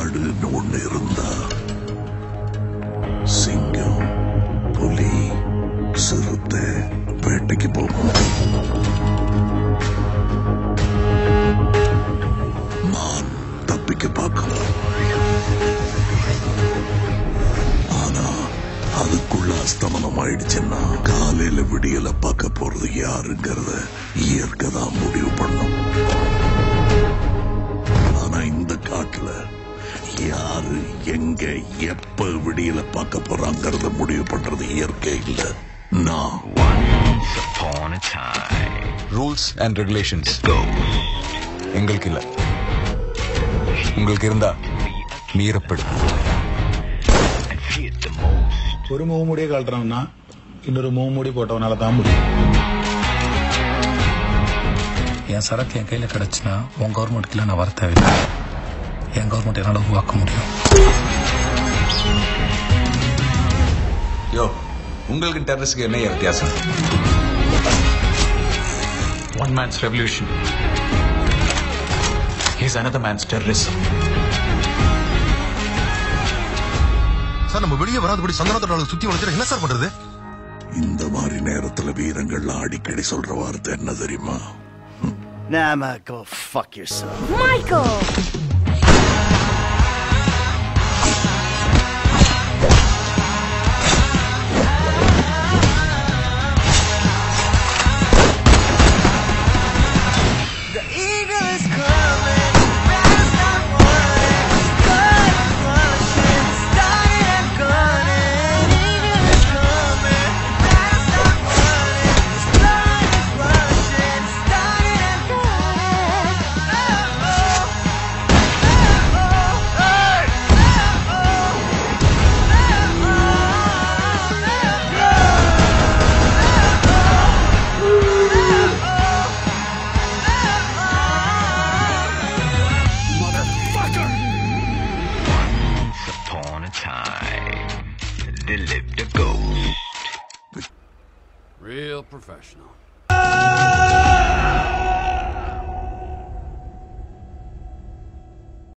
காடுன்னு ஒண்ணு இருந்தா சிங்கம் புலி சிறுத்தை வேட்டைக்கு போகும் மான் தப்பிக்க பார்க்கும் ஆனா அதுக்குள்ள அஸ்தமனம் ஆயிடுச்சுன்னா காலையில விடியல பார்க்க போறது யாருங்கிறத இயற்கை தான் முடிவு பண்ணும் ஆனா இந்த காட்டுல யாரு எங்க எப்ப விடியல பார்க்க போறாங்கிறத முடிவு பண்றது இயற்கை இல்ல நான் Once upon a time, rules and regulations ghost எங்களுக்கு இல்ல உங்களுக்கு இருந்தா மீறப்படும் and feared the most. ഒരു മുഖംമൂടിയെ കളട്ടണമെന്നാ இன்னொரு முகமூடி போட்டவனால தான் முடியும் என் சரக்கு என் கையில் கிடச்சுன்னா உன் கவர்மெண்ட்டுக்குள்ள நான் வர தேவையில்லை என் கவர்மெண்ட் என்னால் உருவாக்க முடியும் யோ உங்களுக்கு டெரரிஸ்க்கு என்ன வித்தியாசம் One man's revolution is another man's terrorism. Sir நம்ம வெளியே வராதபடி சந்தனத்தோட ஆளு சுத்தி வளைச்சிட என்ன சார் பண்றது இந்த மாதிரி நேரத்துல வீரங்கள்லாம் அடிக்கடி சொல்ற வார்த்தை என்ன தெரியுமா Nah, man, go fuck yourself. Michael! Once upon a time, there lived a ghost. Real professional.